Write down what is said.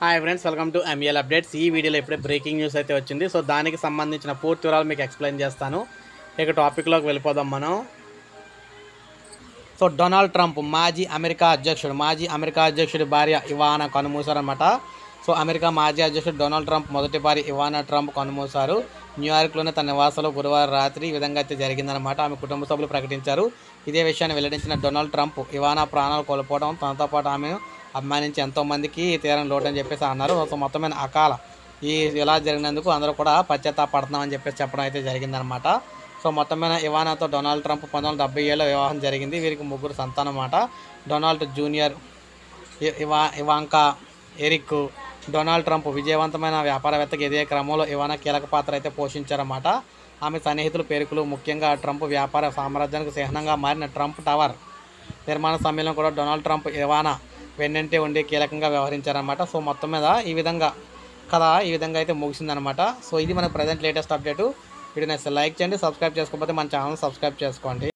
hi friends welcome to ML updates ఈ వీడియోలో ఇప్పుడే బ్రేకింగ్ న్యూస్ అయితే వచ్చింది సో దానికి సంబంధించిన పూర్తి వివరాలు మీకు ఎక్స్ప్లెయిన్ చేస్తాను ఇక టాపిక్లోకి వెళ్ళిపోదాం మనం సో డొనాల్డ్ ట్రంప్ మాజీ అమెరికా అధ్యక్షుడు మాజీ అమెరికా అధ్యక్షుడి భార్య ఇవానా కనుమూశారనమాట సో అమెరికా మాజీ అధ్యక్షుడు డొనాల్డ్ ట్రంప్ మొదటి భార్య ఇవానా ట్రంప్ కనుమూశారు న్యూయార్క్లోనే తన నివాసంలో గురువారం రాత్రి ఈ విధంగా అయితే జరిగిందనమాట ఆమె కుటుంబ సభ్యులు ప్రకటించారు ఇదే విషయాన్ని వెల్లడించిన డొనాల్డ్ ట్రంప్ ఇవానా ప్రాణాలు కోల్పోవడం తనతో పాటు ఆమెను అభిమానించి ఎంతో మందికి తీరం లోటు అని చెప్పేసి అన్నారు సో మొత్తమైన అకాల ఈ ఇలా జరిగినందుకు అందరూ కూడా పశ్చాత్తాపడుతున్నామని చెప్పేసి చెప్పడం అయితే జరిగిందనమాట సో మొత్తం మీద ఇవానాతో డొనాల్డ్ ట్రంప్ పంతొమ్మిది వందల డెబ్బై ఏళ్ళలో వివాహం జరిగింది వీరికి ముగ్గురు సంతానం అన్నమాట డొనాల్డ్ జూనియర్ ఇ- ఇవా ఇవాంకా ఎరిక్ డొనాల్డ్ ట్రంప్ విజయవంతమైన వ్యాపారవేత్తకి ఇదే క్రమంలో ఇవానా కీలక పాత్ర అయితే పోషించారన్నమాట ఆమె సన్నిహితులు పేరుకులు ముఖ్యంగా ట్రంప్ వ్యాపార సామ్రాజ్యానికి చిహ్నంగా మారిన ట్రంప్ టవర్ నిర్మాణ సమయంలో కూడా డొనాల్డ్ ట్రంప్ ఇవానా వెన్నంటే ఉండి కీలకంగా వ్యవహరించారన్నమాట సో మొత్తం మీద ఈ విధంగా కథ ఈ విధంగా అయితే ముగిసిందనమాట సో ఇది మన ప్రజెంట్ లేటెస్ట్ అప్డేట్ వీడియో నచ్చితే లైక్ చేయండి సబ్స్క్రైబ్ చేసుకోకపోతే మన ఛానల్ సబ్స్క్రైబ్ చేసుకోండి